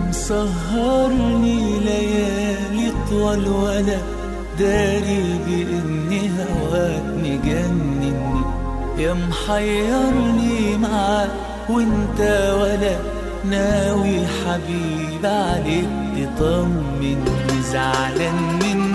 مسهرني ليالي طول وانا داري بإن هواك مجنني يا محيرني معاك وانت ولا ناوي حبيب عليك تطمني زعلان من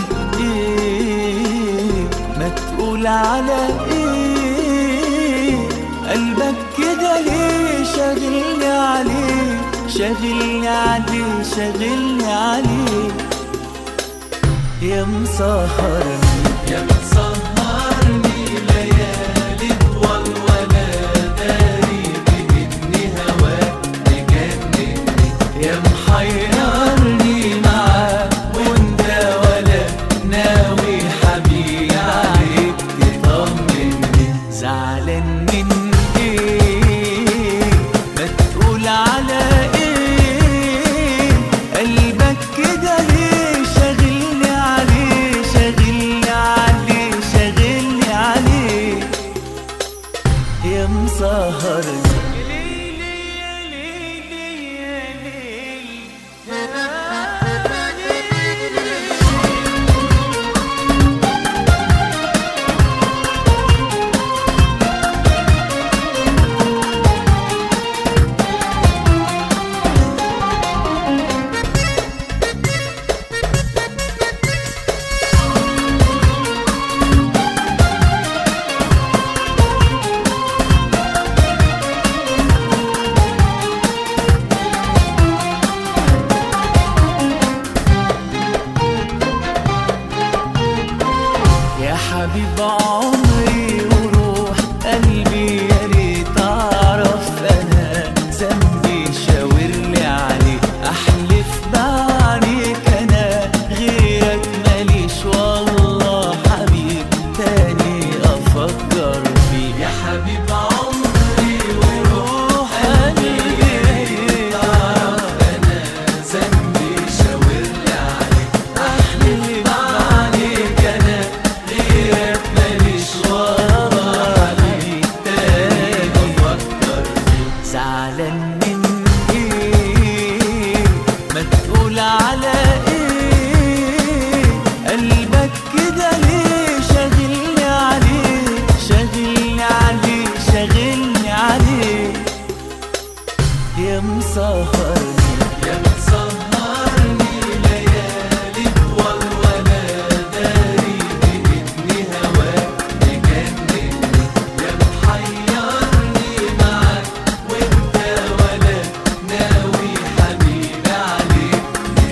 ايه ما تقول على ايه قلبك كده ليه شاغلني عليه شاغلني عليه شاغلني عليه يا مسهرني يا مسهرني ليالي طول ولا داري بإني هواك مجنني يا محيرني معاك وانت ولا ناوي حبيبي عليك تطمني زعلان من ايه ما تقول على ايه قلبك كده ليه شاغلني عليه شاغلني عليه شاغلني عليه يا مسهرني يا حبيب عمري وروح قلبي يا ريت اعرف انا ذنبي شاور لي عليه احلف بعينيك انا غيرك ماليش والله حبيب تاني افكر فيه يا حبيب عمري وروح قلبي يا ريت اعرف انا ذنبي شاور لي عليه احلف بعينيك انا غيرك ماليش والله حبيب تاني افكر فيه زعلان من ايه ما تقول على ايه قلبك كده ليه شاغلني عليه شاغلني عليه شاغلني عليه يا مسهرني يا مسهرني ليالي طول ولا داري بإني هواك مجنني يا محيرني معاك وانت ولا ناوي حبيبي عليك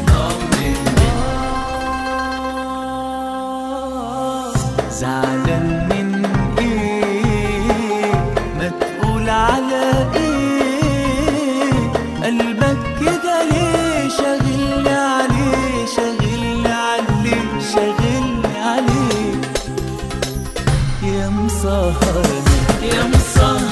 تطمني زعلان من ايه ما تقول على ايه قلبك كده ليه شاغلني عليه شاغلني عليه شاغلني عليه يا مسهرني يا مسهرني